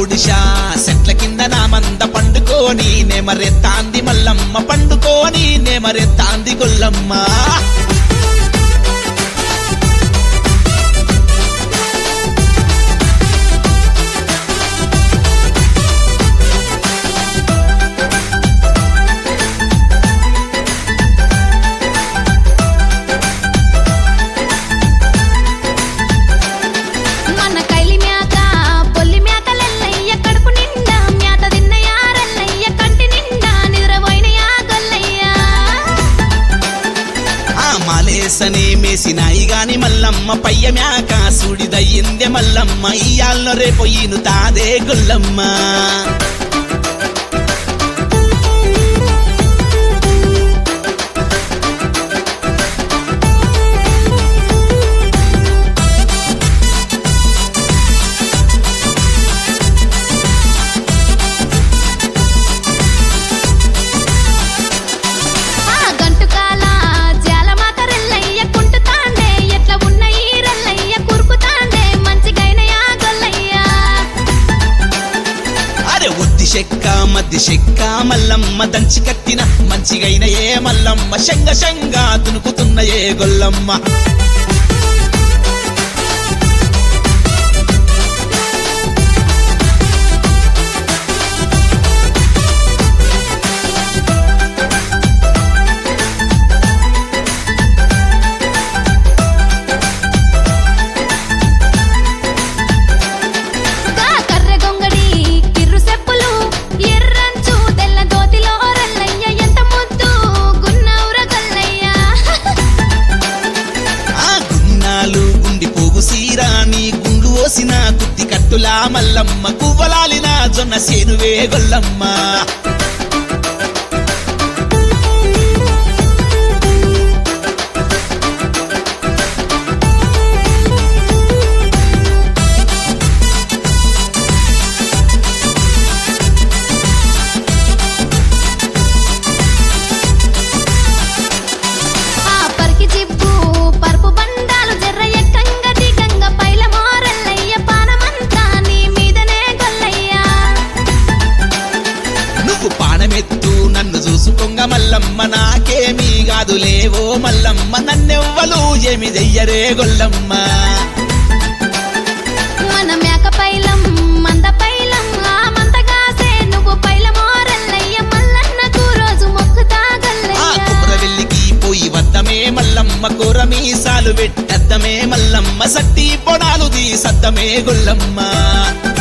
గుడిషా సెట్ల కింద నా మంద పండుకోని నెమరెత్తాంది మల్లమ్మ పండుకోని నెమరెత్తాంది గొల్లమ్మ మన కైలి మేక పొల్లి మేకలెల్లయ్య కడుపు నిండా మేత తిన్న యారల్లయ్య కంటి నిండా నిద్రపోయిన యా గొల్లయ్య ఆ మాలేసనే మేసినాయి గాని మల్లమ్మ పయ్య మ్యాక సుడిదయ్యిందే మల్లమ్మ ఇయ్యాల్లో రేపు ఈను తాదే గొల్లమ్మ ఆ గంటుకాల జాలమాకరెల్లయ్య కుంటుతాండే ఎట్లా ఉన్న ఈ రల్లయ్య కురుకుతాండే మంచిగైన యా గొల్లయ్య అరే ఒత్తి చెక్క మద్ది చెక్క మల్లమ్మ దంచి కట్టిన మంచిగైన ఏ మల్లమ్మ శంగ శంగ దునుకుతున్న ఏ గొల్లమ్మ గా కర్రె గొంగడి కిర్రు సెప్పులు ఎర్రంచు తెల్ల దోతిలో రల్లయ్య ఎంత ముద్దు గున్నౌర గొల్లయ్య ఆ గున్నాలు గుండి పోగు సీరాని గుండు ఓసిన గుత్తి కట్టులా మల్లమ్మ కువ్వలాలిన జొన్న సేనువే గొల్లమ్మ ఆ పరికి చిప్పు పరుపు బండాలు జర్ర ఎక్కంగ దిగంగ పైల మోరల్లయ్య పానమంతా నీ మీదనే గొల్లయ్య నువ్వు పానమెత్తు నన్ను చూసుకొంగ మల్లమ్మ నాకేమీ కాదులేవో మల్లమ్మ నన్నెవ్వలు ఏమి చెయ్యరే గొల్లమ్మ మన మేక పైలం మంద పైలం ఆ మందగాసే నువ్వు పైల మోరల్లయ్య మల్లన్నకు రోజు మొక్కుతా ఆ గొల్లయ్య కుమ్రవెల్లికి పోయి వద్దమే మల్లమ్మ కూర మీసాలు పెట్టద్దమే మల్లమ్మ సట్టి పొడాలు దీ సద్దమే గొల్లమ్మ